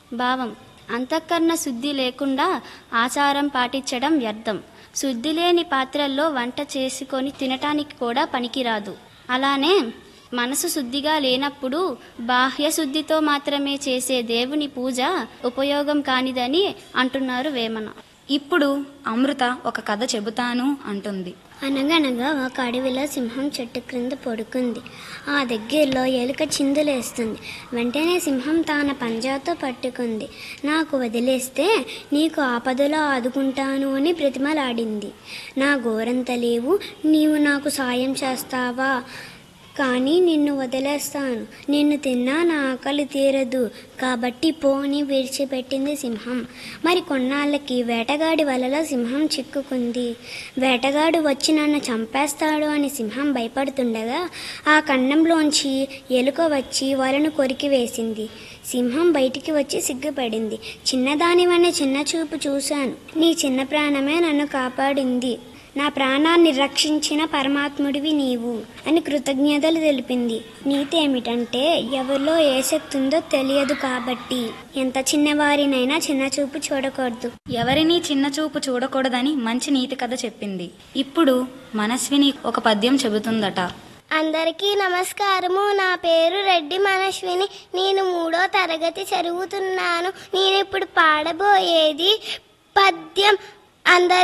భావం అంతఃకరణ శుద్ధి లేకుండా ఆచారం పాటించడం వ్యర్థం శుద్ధి లేని పాత్రల్లో వంట చేసుకొని తినటానికి కూడా పనికిరాదు అలానే మనసు శుద్ధిగా లేనప్పుడు బాహ్య శుద్ధితో మాత్రమే చేసే దేవుని పూజ ఉపయోగం కానిదని అంటున్నారు వేమన ఇప్పుడు అమృత ఒక కథ చెబుతాను అంటుంది అనగనగా ఒక అడవిలో సింహం చెట్టు క్రింద పడుకుంది ఆ దగ్గరలో ఎలుక చిందులేస్తుంది వెంటనే సింహం తన పంజాతో పట్టుకుంది నాకు వదిలేస్తే నీకు ఆపదలో ఆదుకుంటాను అని ప్రతిమలాడింది నా గోరంత లేవు నీవు నాకు సాయం చేస్తావా కానీ నిన్ను వదిలేస్తాను నిన్ను తిన్నా నా ఆకలి తీరదు కాబట్టి పోని విడిచిపెట్టింది సింహం మరి కొన్నాళ్ళకి వేటగాడి వలలో సింహం చిక్కుకుంది వేటగాడు వచ్చి నన్ను చంపేస్తాడు అని సింహం భయపడుతుండగా ఆ కన్నంలోంచి ఎలుక వచ్చి వలను కొరికి వేసింది సింహం బయటికి వచ్చి సిగ్గుపడింది చిన్నదానివనే చిన్న చూపు చూశాను నీ చిన్న ప్రాణమే నన్ను కాపాడింది నా ప్రాణాన్ని రక్షించిన పరమాత్ముడివి నీవు అని కృతజ్ఞతలు తెలిపింది నీతి ఏమిటంటే ఎవరిలో ఏ శక్తి ఉందో తెలియదు కాబట్టి ఎంత చిన్నవారినైనా చిన్న చూపు చూడకూడదు ఎవరినీ చిన్న చూపు చూడకూడదని మంచి నీతి కథ చెప్పింది ఇప్పుడు మనస్విని ఒక పద్యం చెబుతుందట అందరికీ నమస్కారము నా పేరు రెడ్డి మనశ్విని నేను మూడో తరగతి చదువుతున్నాను నేను ఇప్పుడు పాడబోయేది పద్యం అందరి